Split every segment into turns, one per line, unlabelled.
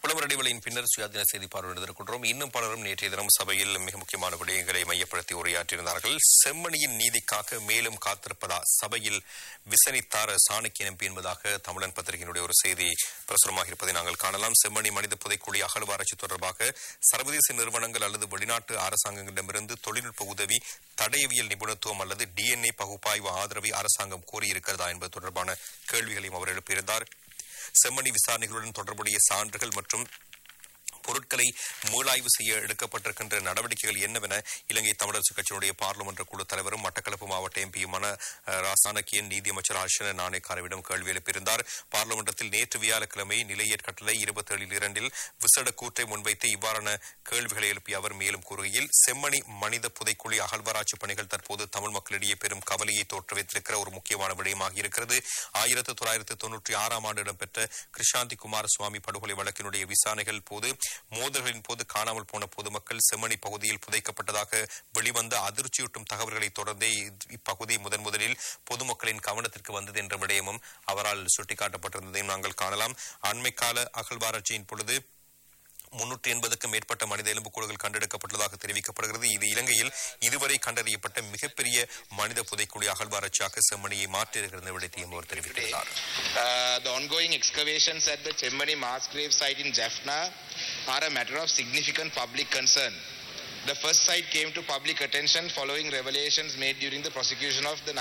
புலவர் இடைவெளியின் பின்னர் சுயாதீன செய்தி பார்வையிட்டிருக்கின்றோம் இன்னும் பலரும் நேற்றைய தினம் சபையில் மிக முக்கியமான விடயங்களை மையப்படுத்தி உரையாற்றியிருந்தார்கள் செம்மணியின் நீதிக்காக மேலும் காத்திருப்பதா சபையில் விசனித்தார் சாணக்கிய எம்பி என்பதாக தமிழன் பத்திரிகையினுடைய ஒரு செய்தி பிரசுரமாக இருப்பதை நாங்கள் காணலாம் செம்மணி மனித புதைக்குழி அகழ்வாராய்ச்சி தொடர்பாக சர்வதேச நிறுவனங்கள் அல்லது வெளிநாட்டு அரசாங்கங்களிடமிருந்து தொழில்நுட்ப உதவி தடயவியல் நிபுணத்துவம் அல்லது டிஎன்ஏ பகுப்பாய்வு ஆதரவை அரசாங்கம் கோரியிருக்கிறதா என்பது தொடர்பான கேள்விகளையும் அவர் எழுப்பியிருந்தார் செம்மணி விசாரணைகளுடன் தொடர்புடைய சான்றுகள் மற்றும் பொருட்களை மீளாய்வு செய்ய எடுக்கப்பட்டிருக்கின்ற நடவடிக்கைகள் என்னவென இலங்கை தமிழரசு கட்சியினுடைய பார்லிமென்ற குழு தலைவரும் மட்டக்களப்பு மாவட்ட எம்பியுமான அஹ், ரா சாணக்கியன் நீதியமைச்சர் ஹர்ஷன நாணயக்காரவிடம் கேள்வி எழுப்பியிருந்தார் பார்லிமெண்டத்தில் நேற்று வியாழக்கிழமை நிலையற் கட்டளை இருபத்தேழில் இரண்டில் விசேட கூற்றை முன்வைத்து இவ்வாறான கேள்விகளை எழுப்பிய அவர் மேலும் கூறுகையில் செம்மணி மனித புதைக்குழி அகழ்வாராய்ச்சி பணிகள் தற்போது தமிழ் மக்களிடையே பெரும் கவலையை தோற்றுவித்திருக்கிற ஒரு முக்கியமான விடயமாக இருக்கிறது ஆயிரத்து தொள்ளாயிரத்து தொன்னூற்றி ஆறாம் ஆண்டு இடம்பெற்ற கிருஷாந்தி குமாரசுவாமி படுகொலை வழக்கினுடைய விசாரணைகள் போது மோதல்களின் போது காணாமல் போன பொதுமக்கள் செம்மணி பகுதியில் புதைக்கப்பட்டதாக வெளிவந்த அதிர்ச்சியூட்டும் தகவல்களை தொடர்ந்தே இத்- இப்பகுதி முதன் முதலில் பொதுமக்களின் கவனத்திற்கு வந்தது என்ற விடயமும் அவரால் சுட்டிக்காட்டப்பட்டிருந்ததையும் நாங்கள் காணலாம் அண்மைக்கால அகழ்வாராய்ச்சியின் பொழுது முன்னூற்றி எண்பதுக்கும் மேற்பட்ட மனித எலும்புக்கூடுகள் கண்டெடுக்கப்பட்டதாக தெரிவிக்கப்படுகிறது இது இலங்கையில் இதுவரை கண்டறியப்பட்ட மிகப்பெரிய மனித புதைக்குழி அகழ்வாராய்ச்சியாக செம்மணியை மாற்றியிருக்கிறது விடயத்தையும் அவர் தெரிவித்திருந்தார்
Uh, the ongoing excavations at the Chemmani mass grave site in Jaffna are a matter of significant public concern. The first site came to public attention following revelations made during the prosecution of the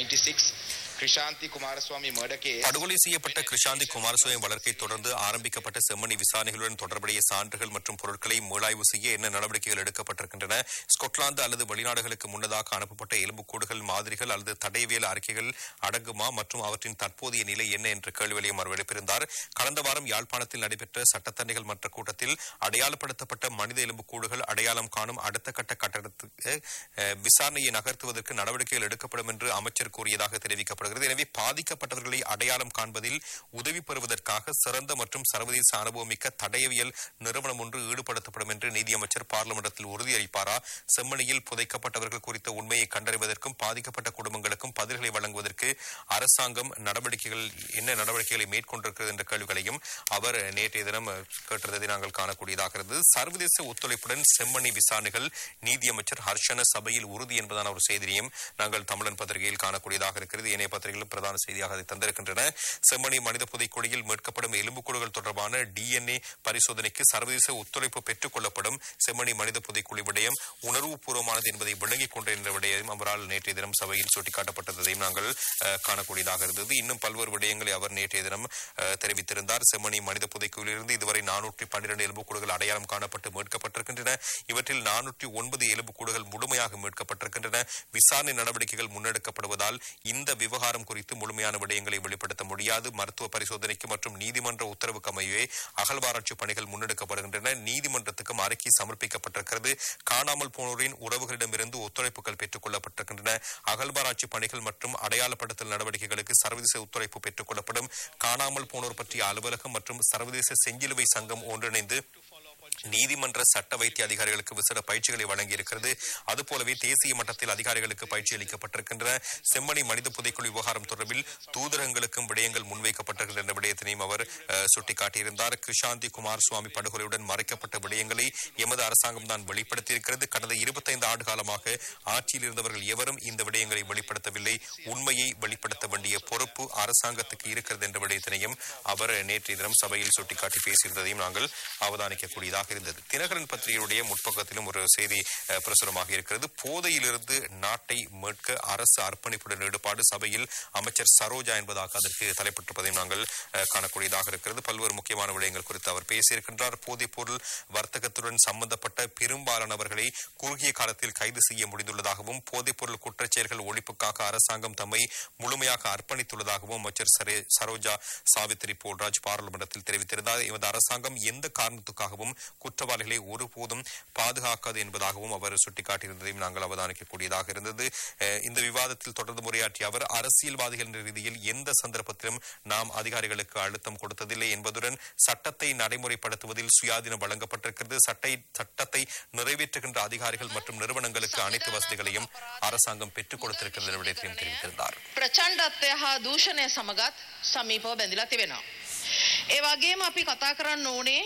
1996 Krishanti Kumaraswamy murder case.
படுகொலை செய்யப்பட்ட கிருஷாந்தி குமாரசுவாமி வழக்கை தொடர்ந்து ஆரம்பிக்கப்பட்ட செம்மணி விசாரணைகளுடன் தொடர்புடைய சான்றுகள் மற்றும் பொருட்களை மீளாய்வு செய்ய என்ன நடவடிக்கைகள் எடுக்கப்பட்டிருக்கின்றன ஸ்கொட்லாந்து அல்லது வெளிநாடுகளுக்கு முன்னதாக அனுப்பப்பட்ட எலும்புக்கூடுகள் மாதிரிகள் அல்லது தடயவியல் அறிக்கைகள் அடங்குமா மற்றும் அவற்றின் தற்போதைய நிலை என்ன என்ற கேள்விகளையும் அவர் எழுப்பியிருந்தார் கடந்த வாரம் யாழ்ப்பாணத்தில் நடைபெற்ற சட்டத்தணிகள் மன்ற கூட்டத்தில் அடையாளப்படுத்தப்பட்ட மனித எலும்புக்கூடுகள் அடையாளம் காணும் அடுத்த கட்ட கட்டடத்துக்கு அஹ், விசாரணையை நகர்த்துவதற்கு நடவடிக்கைகள் எடுக்கப்படும் என்று அமைச்சர் கூறியதாக தெரிவிக்கப்படுகிறது எனவே பாதிக்கப்பட்டவர்களை அடையாளம் காண்பதில் உதவி பெறுவதற்காக சிறந்த மற்றும் சர்வதேச அனுபவமிக்க தடயவியல் நிறுவனம் ஒன்று ஈடுபடுத்தப்படும் என்று நீதியமைச்சர் பார்லிமெண்டத்தில் உறுதியளிப்பாரா செம்மணியில் புதைக்கப்பட்டவர்கள் குறித்த உண்மையை கண்டறிவதற்கும் பாதிக்கப்பட்ட குடும்பங்களுக்கும் பதில்களை வழங்குவதற்கு அரசாங்கம் நடவடிக்கைகள் என்ன நடவடிக்கைகளை மேற்கொண்டிருக்கிறது என்ற கேள்விகளையும் அவர் நேற்றைய தினம் கேட்டிருந்ததை நாங்கள் காணக்கூடியதாக இருந்தது சர்வதேச ஒத்துழைப்புடன் செம்மணி விசாரணைகள் நீதியமைச்சர் ஹர்ஷன சபையில் உறுதி என்பதான ஒரு செய்தியையும் நாங்கள் தமிழன் பத்திரிகையில் காணக்கூடியதாக இருக்கிறது ஏனைய பத்திரிகைகளும் பிரதான செய்தியாக அதை தந்திருக்கின்றன செம்மணி மனித புதைக்குழியில் மீட்கப்படும் எலும்புக்கூடுகள் தொடர்பான டிஎன்ஏ பரிசோதனைக்கு சர்வதேச ஒத்துழைப்பு பெற்றுக் கொள்ளப்படும் செம்மணி மனித புதைக்குழி விடயம் உணர்வுபூர்வமானது என்பதை விளங்கிக் கொண்ட என்ற விடயம் அவரால் நேற்றைய தினம் சபையில் சுட்டிக்காட்டப்பட்டதையும் நாங்கள் அஹ், காணக்கூடியதாக இருந்தது இன்னும் பல்வேறு விடயங்களை அவர் நேற்றைய தினம் அஹ், தெரிவித்திருந்தார் செம்மணி மனித புதைக்குழியிலிருந்து இதுவரை நானூற்றி பன்னிரண்டு எலும்புக்கூடுகள் அடையாளம் காணப்பட்டு மீட்கப்பட்டிருக்கின்றன இவற்றில் நானூற்றி ஒன்பது எலும்புக்கூடுகள் முழுமையாக மீட்கப்பட்டிருக்கின்றன விசாரணை நடவடிக்கைகள் முன்னெடுக்கப்படுவதால் இந்த விவகாரம் குறித்து முழுமையான விடயங்களை வெளிப்படுத்த முடியாது மருத்துவ பரிசோதனைக்கு மற்றும் நீதிமன்ற உத்தரவுக்கு அமைவே அகழ்வாராய்ச்சி பணிகள் முன்னெடுக்கப்படுகின்றன நீதிமன்றத்துக்கும் அறிக்கை சமர்ப்பிக்கப்பட்டிருக்கிறது காணாமல் போனோரின் உறவுகளிடமிருந்து ஒத்துழைப்புகள் பெற்றுக் கொள்ளப்பட்டிருக்கின்றன அகழ்வாராய்ச்சி பணிகள் மற்றும் அடையாளப்படுத்தல் நடவடிக்கைகளுக்கு சர்வதேச ஒத்துழைப்பு பெற்றுக் கொள்ளப்படும் காணாமல் போனோர் பற்றிய அலுவலகம் மற்றும் சர்வதேச செஞ்சிலுவை சங்கம் ஒன்றிணைந்து நீதிமன்ற சட்ட வைத்திய அதிகாரிகளுக்கு விசேட பயிற்சிகளை வழங்கியிருக்கிறது அதுபோலவே தேசிய மட்டத்தில் அதிகாரிகளுக்கு பயிற்சி அளிக்கப்பட்டிருக்கின்றன செம்மணி மனித புதைக்குழி விவகாரம் தொடர்பில் தூதரங்களுக்கும் விடயங்கள் முன்வைக்கப்பட்டிருக்கின்ற என்ற விடயத்தினையும் அவர் அஹ், சுட்டிக்காட்டியிருந்தார் கிருஷாந்தி குமார் சுவாமி படுகொலையுடன் மறைக்கப்பட்ட விடயங்களை எமது அரசாங்கம் தான் வெளிப்படுத்தியிருக்கிறது கடந்த இருபத்தைந்து ஆண்டு காலமாக ஆட்சியில் இருந்தவர்கள் எவரும் இந்த விடயங்களை வெளிப்படுத்தவில்லை உண்மையை வெளிப்படுத்த வேண்டிய பொறுப்பு அரசாங்கத்துக்கு இருக்கிறது என்ற விடயத்தினையும் அவர் நேற்றைய தினம் சபையில் சுட்டிக்காட்டி பேசியிருந்ததையும் நாங்கள் அவதானிக்கக்கூடியதாக இருந்தது தினகரன் பத்திரிகையுடைய முற்பக்கத்திலும் ஒரு செய்தி அஹ், பிரசுரமாக இருக்கிறது போதையிலிருந்து நாட்டை மீட்க அரசு அர்ப்பணிப்புடன் ஈடுபாடு சபையில் அமைச்சர் சரோஜா என்பதாக அதற்கு தலைப்பட்டிருப்பதையும் நாங்கள் அஹ், காணக்கூடியதாக இருக்கிறது பல்வேறு முக்கியமான விடயங்கள் குறித்து அவர் பேசியிருக்கின்றார் போதைப் பொருள் வர்த்தகத்துடன் சம்பந்தப்பட்ட பெரும்பாலானவர்களை குறுகிய காலத்தில் கைது செய்ய முடிந்துள்ளதாகவும் போதைப் பொருள் குற்றச்செயல்கள் ஒழிப்புக்காக அரசாங்கம் தம்மை முழுமையாக அர்ப்பணித்துள்ளதாகவும் அமைச்சர் சரே- சரோஜா சாவித்திரி போல்ராஜ் பாராளுமன்றத்தில் தெரிவித்திருந்தார் எமது அரசாங்கம் எந்த காரணத்துக்காகவும் குற்றவாளிகளை ஒருபோதும் பாதுகாக்காது என்பதாகவும் அவர் சுட்டிக்காட்டியிருந்ததையும் நாங்கள் அவதானிக்கக்கூடியதாக இருந்தது அஹ், இந்த விவாதத்தில் தொடர்ந்து உரையாற்றிய அவர் அரசியல்வாதிகள் என்ற ரீதியில் எந்த சந்தர்ப்பத்திலும் நாம் அதிகாரிகளுக்கு அழுத்தம் கொடுத்ததில்லை என்பதுடன் சட்டத்தை நடைமுறைப்படுத்துவதில் சுயாதீனம் வழங்கப்பட்டிருக்கிறது சட்டை சட்டத்தை நிறைவேற்றுகின்ற அதிகாரிகள் மற்றும் நிறுவனங்களுக்கு அனைத்து வசதிகளையும் அரசாங்கம் பெற்றுக் கொடுத்திருக்கிறது என்ற விடயத்தையும் தெரிவித்திருந்தார்
ප්‍රචණ්ඩත්වය හා දූෂණය සමගත් සමීපව බැඳිලා තිබෙනවා. ඒ වගේම අපි කතා කරන්න ඕනේ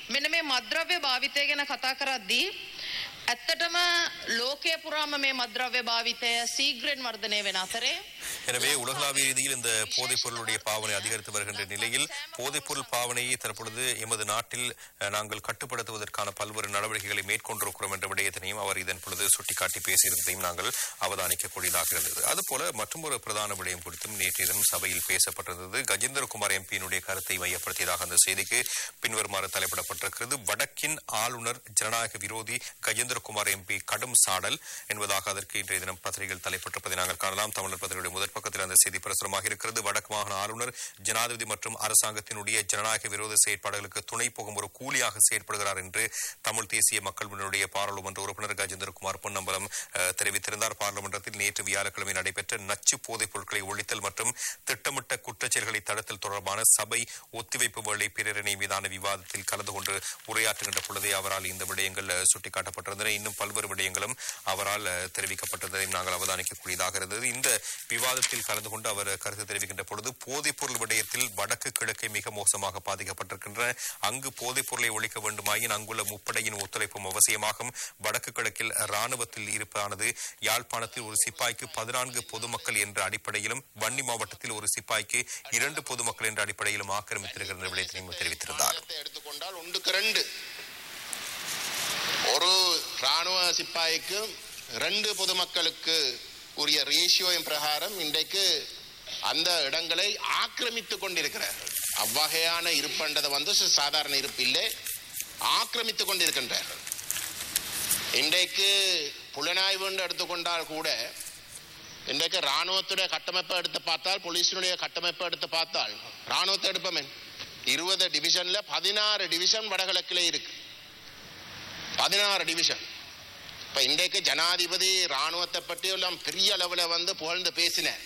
මෙන්න මේ මද්‍රව්‍ය භාවිතය ගැන කතා කරද්දී ඇත්තටම ලෝකය පුරාම මේ මද්‍රව්‍ය භාවිතය සීග්‍රෙන් වර්ධනය වෙන අතරේ
எனவே உலகளாவிய ரீதியில் இந்த போதைப் பொருளுடைய பாவனை அதிகரித்து வருகின்ற நிலையில் போதைப் பொருள் பாவனையை தற்பொழுது எமது நாட்டில் அஹ், நாங்கள் கட்டுப்படுத்துவதற்கான பல்வேறு நடவடிக்கைகளை மேற்கொண்டிருக்கிறோம் என்ற விடயத்தினையும் அவர் இதன் பொழுது சுட்டிக்காட்டி பேசியிருந்ததையும் நாங்கள் அவதானிக்கக்கூடியதாக இருந்தது அதுபோல மற்றொரு பிரதான விடயம் குறித்தும் நேற்றைய தினம் சபையில் பேசப்பட்டிருந்தது கஜேந்திரகுமார் எம்பியினுடைய கருத்தை மையப்படுத்தியதாக அந்த செய்திக்கு பின்வருமாறு தலைப்பிடப்பட்டிருக்கிறது வடக்கின் ஆளுநர் ஜனநாயக விரோதி கஜேந்திரகுமார் எம்பி கடும் சாடல் என்பதாக அதற்கு இன்றைய தினம் பத்திரிகைகள் தலைப்பட்டிருப்பதை நாங்கள் காணலாம் தமிழர் பத்திரிகையுடைய முதற் பக்கத்தில் அந்த செய்தி பிரசுரமாக இருக்கிறது வடக்கு மாகாண ஆளுநர் ஜனாதிபதி மற்றும் அரசாங்கத்தினுடைய ஜனநாயக விரோத செயற்பாடுகளுக்கு துணை போகும் ஒரு கூலியாக செயற்படுகிறார் என்று தமிழ் தேசிய மக்கள் முன்னணியுடைய பாராளுமன்ற உறுப்பினர் கஜேந்திரகுமார் பொன்னம்பலம் அஹ், தெரிவித்திருந்தார் பார்லிமெண்டத்தில் நேற்று வியாழக்கிழமை நடைபெற்ற நச்சு போதைப் பொருட்களை ஒழித்தல் மற்றும் திட்டமிட்ட குற்றச்செயல்களை தடுத்தல் தொடர்பான சபை ஒத்திவைப்பு வேளை பிரேரணை மீதான விவாதத்தில் கலந்து கொண்டு உரையாற்றுகின்ற பொழுதே அவரால் இந்த விடயங்கள் அஹ், சுட்டிக்காட்டப்பட்டிருந்தன இன்னும் பல்வேறு விடயங்களும் அவரால் அஹ், தெரிவிக்கப்பட்டதையும் நாங்கள் அவதானிக்கக்கூடியதாக இருந்தது இந்த விவாதத்தில் கலந்து கொண்டு அவர் கருத்து தெரிவிக்கின்ற பொழுது போதைப் பொருள் விடயத்தில் வடக்கு கிழக்கை மிக மோசமாக பாதிக்கப்பட்டிருக்கின்றன அங்கு போதைப் பொருளை ஒழிக்க வேண்டுமாயின் அங்குள்ள முப்படையின் ஒத்துழைப்பும் அவசியமாகும் வடக்கு கிழக்கில் ராணுவத்தில் இருப்பானது யாழ்ப்பாணத்தில் ஒரு சிப்பாய்க்கு பதினான்கு பொதுமக்கள் என்ற அடிப்படையிலும் வன்னி மாவட்டத்தில் ஒரு சிப்பாய்க்கு இரண்டு பொதுமக்கள் என்ற அடிப்படையிலும் ஆக்கிரமித்திருக்கின்ற விடயத்தையும் தெரிவித்திருந்தார்
ராணுவத்தை எடுத்துக்கொண்டால் ஒன்றுக்கு ரெண்டு ஒரு ராணுவ சிப்பாய்க்கு ரெண்டு பொதுமக்களுக்கு உரிய ரேஷியோயின் பிரகாரம் இன்றைக்கு அந்த இடங்களை ஆக்கிரமித்துக் கொண்டிருக்கிறார்கள் அவ்வகையான இருப்புன்றதை வந்து ச- சாதாரண இருப்பு இல்லை ஆக்கிரமித்துக் கொண்டிருக்கின்றார்கள் இன்றைக்கு புலனாய்வு என்று எடுத்துக்கொண்டால் கூட இன்றைக்கு ராணுவத்துடைய கட்டமைப்பை எடுத்து பார்த்தால் போலீஸினுடைய கட்டமைப்பை எடுத்து பார்த்தால் ராணுவத்தை எடுப்போமே இருபது டிவிஷன்ல பதினாறு டிவிஷன் வடகிழக்கிலே இருக்கு பதினாறு டிவிஷன் இப்ப இன்றைக்கு ஜனாதிபதி ராணுவத்தை பற்றி எல்லாம் பெரிய அளவுல வந்து புகழ்ந்து பேசினார்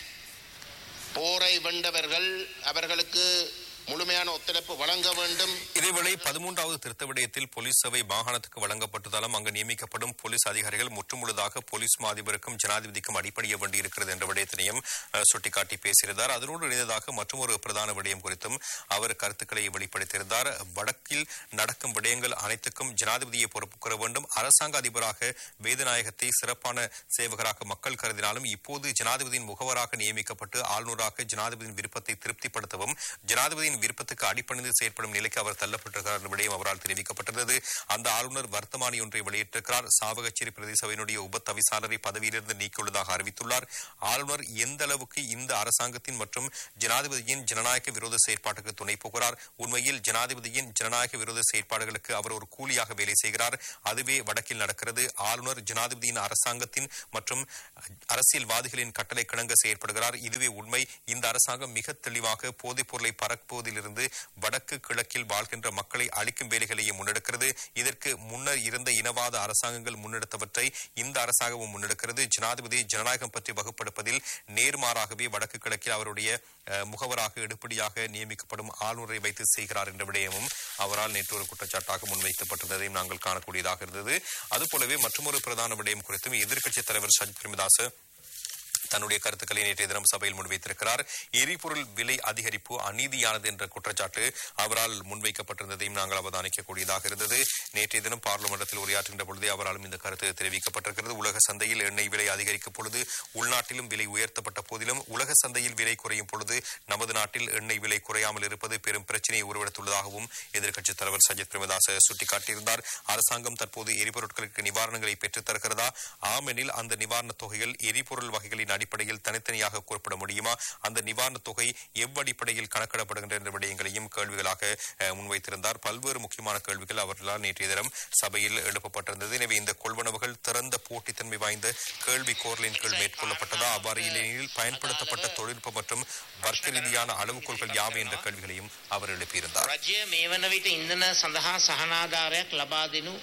போரை வென்றவர்கள் அவர்களுக்கு முழுமையான ஒத்துழைப்பு வழங்க வேண்டும்
இதேவேளை பதிமூன்றாவது திருத்த விடயத்தில் போலீஸ் சபை மாகாணத்துக்கு வழங்கப்பட்டதாலும் அங்கு நியமிக்கப்படும் போலீஸ் அதிகாரிகள் முற்றுமுழுதாக போலீஸ் மா அதிபருக்கும் ஜனாதிபதிக்கும் அடிப்படைய வேண்டியிருக்கிறது என்ற விடயத்தினையும் அஹ், சுட்டிக்காட்டி பேசியிருந்தார் அதனோடு இணைந்ததாக மற்றொரு பிரதான விடயம் குறித்தும் அவர் கருத்துக்களை வெளிப்படுத்தியிருந்தார் வடக்கில் நடக்கும் விடயங்கள் அனைத்துக்கும் ஜனாதிபதியை பொறுப்புக்கூற வேண்டும் அரசாங்க அதிபராக வேதநாயகத்தை சிறப்பான சேவகராக மக்கள் கருதினாலும் இப்போது ஜனாதிபதியின் முகவராக நியமிக்கப்பட்டு ஆளுநராக ஜனாதிபதியின் விருப்பத்தை திருப்திப்படுத்தவும் ஜனாதிபதியின் விருப்பத்துக்கு அடிப்பணிந்து செயற்படும் நிலைக்கு அவர் தள்ளப்பட்டிருக்கிறார் என்ற விடயம் அவரால் தெரிவிக்கப்பட்டிருந்தது அந்த ஆளுநர் வர்த்தமானி ஒன்றை வெளியிட்டிருக்கிறார் சாவகச்சேரி பிரதேச சபையினுடைய உப தவிசாளரை பதவியிலிருந்து நீக்கியுள்ளதாக அறிவித்துள்ளார் ஆளுநர் எந்த அளவுக்கு இந்த அரசாங்கத்தின் மற்றும் ஜனாதிபதியின் ஜனநாயக விரோத செயற்பாட்டுக்கு துணை போகிறார் உண்மையில் ஜனாதிபதியின் ஜனநாயக விரோத செயற்பாடுகளுக்கு அவர் ஒரு கூலியாக வேலை செய்கிறார் அதுவே வடக்கில் நடக்கிறது ஆளுநர் ஜனாதிபதியின் அரசாங்கத்தின் மற்றும் அரசியல்வாதிகளின் கட்டளை கிணங்க செயற்படுகிறார் இதுவே உண்மை இந்த அரசாங்கம் மிக தெளிவாக போதைப் பொருளை பரப்புவதிலிருந்து வடக்கு கிழக்கில் வாழ்கின்ற மக்களை அழிக்கும் வேலைகளையே முன்னெடுக்கிறது இதற்கு முன்னர் இருந்த இனவாத அரசாங்கங்கள் முன்னெடுத்தவற்றை இந்த அரசாங்கமும் முன்னெடுக்கிறது ஜனாதிபதி ஜனநாயகம் பற்றி வகுப்படுப்பதில் நேர்மாறாகவே வடக்கு கிழக்கில் அவருடைய அஹ், முகவராக எடுப்படியாக நியமிக்கப்படும் ஆளுநரை வைத்து செய்கிறார் என்ற விடயமும் அவரால் நேற்று ஒரு குற்றச்சாட்டாக முன்வைக்கப்பட்டிருந்ததையும் நாங்கள் காணக்கூடியதாக இருந்தது அதுபோலவே மற்றொரு பிரதான விடயம் குறித்தும் எதிர்க்கட்சித் தலைவர் சஜித் பிரேமதாஸ் தன்னுடைய கருத்துக்களை நேற்றைய தினம் சபையில் முன்வைத்திருக்கிறார் எரிபொருள் விலை அதிகரிப்பு அநீதியானது என்ற குற்றச்சாட்டு அவரால் முன்வைக்கப்பட்டிருந்ததையும் நாங்கள் அவதானிக்கக்கூடியதாக இருந்தது நேற்றைய தினம் பார்லிமெண்டத்தில் உரையாற்றுகின்ற பொழுதே அவராலும் இந்த கருத்து தெரிவிக்கப்பட்டிருக்கிறது உலக சந்தையில் எண்ணெய் விலை அதிகரிக்கும் பொழுது உள்நாட்டிலும் விலை உயர்த்தப்பட்ட போதிலும் உலக சந்தையில் விலை குறையும் பொழுது நமது நாட்டில் எண்ணெய் விலை குறையாமல் இருப்பது பெரும் பிரச்சனையை உருவெடுத்துள்ளதாகவும் எதிர்க்கட்சித் தலைவர் சஜித் பிரேமதாச சுட்டிக்காட்டியிருந்தார் அரசாங்கம் தற்போது எரிபொருட்களுக்கு நிவாரணங்களை பெற்றுத் தருகிறதா ஆம் எனில் அந்த நிவாரணத் தொகைகள் எரிபொருள் வகைகளின் அடிப்படையில் தனித்தனியாக குறிப்பிட முடியுமா அந்த நிவாரணத் தொகை எவ்வடிப்படையில் கணக்கிடப்படுகின்ற என்ற விடயங்களையும் கேள்விகளாக அஹ், முன்வைத்திருந்தார் பல்வேறு முக்கியமான கேள்விகள் அவர்களால் நேற்றைய தினம் சபையில் எழுப்பப்பட்டிருந்தது எனவே இந்த கொள்வனவுகள் திறந்த போட்டித்தன்மை வாய்ந்த கேள்வி கோரலின் கீழ் மேற்கொள்ளப்பட்டதா அவ்வாறு இல்லையெனில் பயன்படுத்தப்பட்ட தொழில்நுட்ப மற்றும் வர்க்க ரீதியான அளவுகோல்கள் யாவை என்ற கேள்விகளையும் அவர் எழுப்பியிருந்தார்
රජය මේ වන විට ඉන්දන සඳහා සහනාධාරයක් ලබා දෙනු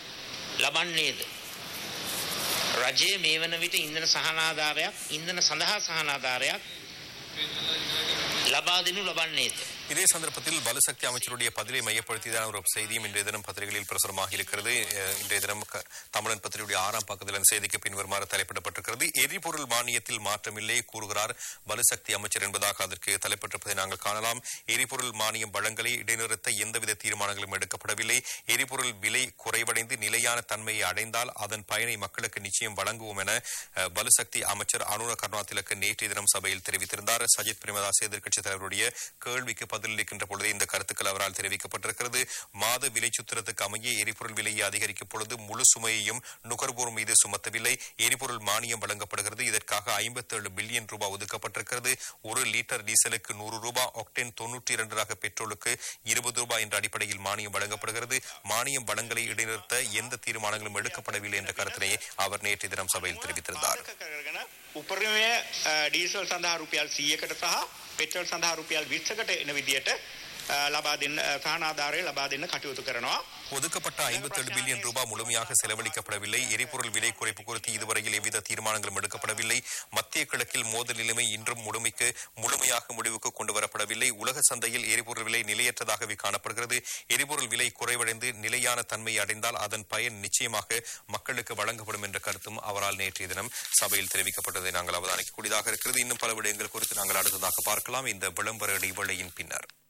ලබන්නේද. රජය මේ වන විට ඉන්දන සහනාධාරයක් ඉන්දන සඳහා සහනාධාරයක් ලබා දෙනු ලබන්නේද.
இதே சந்தர்ப்பத்தில் பலுசக்தி அமைச்சருடைய பதிலை மையப்படுத்தியதான ஒரு செய்தியும் இன்றைய தினம் பத்திரிகைகளில் பிரசுரமாக இருக்கிறது அஹ், இன்றைய தினம் க- தமிழன் பத்திரிகையுடைய ஆறாம் பக்கத்தில் அந்த செய்திக்கு பின்வருமாறு தலைப்பிடப்பட்டிருக்கிறது எரிபொருள் மானியத்தில் மாற்றமில்லை கூறுகிறார் பலுசக்தி அமைச்சர் என்பதாக அதற்கு தலைப்பட்டிருப்பதை நாங்கள் காணலாம் எரிபொருள் மானியம் வழங்கலை இடைநிறுத்த எந்தவித தீர்மானங்களும் எடுக்கப்படவில்லை எரிபொருள் விலை குறைவடைந்து நிலையான தன்மையை அடைந்தால் அதன் பயனை மக்களுக்கு நிச்சயம் வழங்குவோம் என அஹ், பலுசக்தி அமைச்சர் அனுர கருணாதிலக்கு நேற்றைய தினம் சபையில் தெரிவித்திருந்தார் சஜித் பிரேமதாஸ் எதிர்க்கட்சித் தலைவருடைய கேள்விக்கு பதிலளிக்கின்ற பொழுது இந்த கருத்துக்கள் அவரால் தெரிவிக்கப்பட்டிருக்கிறது மாத விலை சுத்திரத்துக்கு அமைய எரிபொருள் விலையை அதிகரிக்கும் பொழுது முழு சுமையையும் நுகர்வோர் மீது சுமத்தவில்லை எரிபொருள் மானியம் வழங்கப்படுகிறது இதற்காக ஐம்பத்தேழு பில்லியன் ரூபாய் ஒதுக்கப்பட்டிருக்கிறது ஒரு லிட்டர் டீசலுக்கு நூறு ரூபாய் ஆக்டேன் தொன்னூற்றி இரண்டு ரக பெட்ரோலுக்கு இருபது ரூபாய் என்ற அடிப்படையில் மானியம் வழங்கப்படுகிறது மானியம் வழங்கலை இடைநிறுத்த எந்த தீர்மானங்களும் எடுக்கப்படவில்லை என்ற கருத்தினை அவர் நேற்று தினம் சபையில் தெரிவித்திருந்தார்
පාදක කරගෙන උපරිමය අ, ඩීසල් සඳහා රුපියල් 100කට සහ පෙට්‍රල් සඳහා රුපියල් 20කට එන විදියට අ, ලබා දෙන්න අ, සහනාධාරය ලබා දෙන්න කටයුතු කරනවා.
ஒதுக்கப்பட்ட ஐம்பத்தேழு பில்லியன் ரூபாய் முழுமையாக செலவழிக்கப்படவில்லை எரிபொருள் விலை குறைப்பு குறித்து இதுவரையில் எவ்வித தீர்மானங்களும் எடுக்கப்படவில்லை மத்திய கிழக்கில் மோதல் நிலைமை இன்றும் முழுமைக்கு முழுமையாக முடிவுக்கு கொண்டு வரப்படவில்லை உலக சந்தையில் எரிபொருள் விலை நிலையற்றதாகவே காணப்படுகிறது எரிபொருள் விலை குறைவடைந்து நிலையான தன்மை அடைந்தால் அதன் பயன் நிச்சயமாக மக்களுக்கு வழங்கப்படும் என்ற கருத்தும் அவரால் நேற்றைய தினம் சபையில் தெரிவிக்கப்பட்டதை நாங்கள் அவதானிக்கக்கூடியதாக இருக்கிறது இன்னும் பல விடயங்கள் குறித்து நாங்கள் அடுத்ததாக பார்க்கலாம் இந்த விளம்பர இடைவேளையின் பின்னர்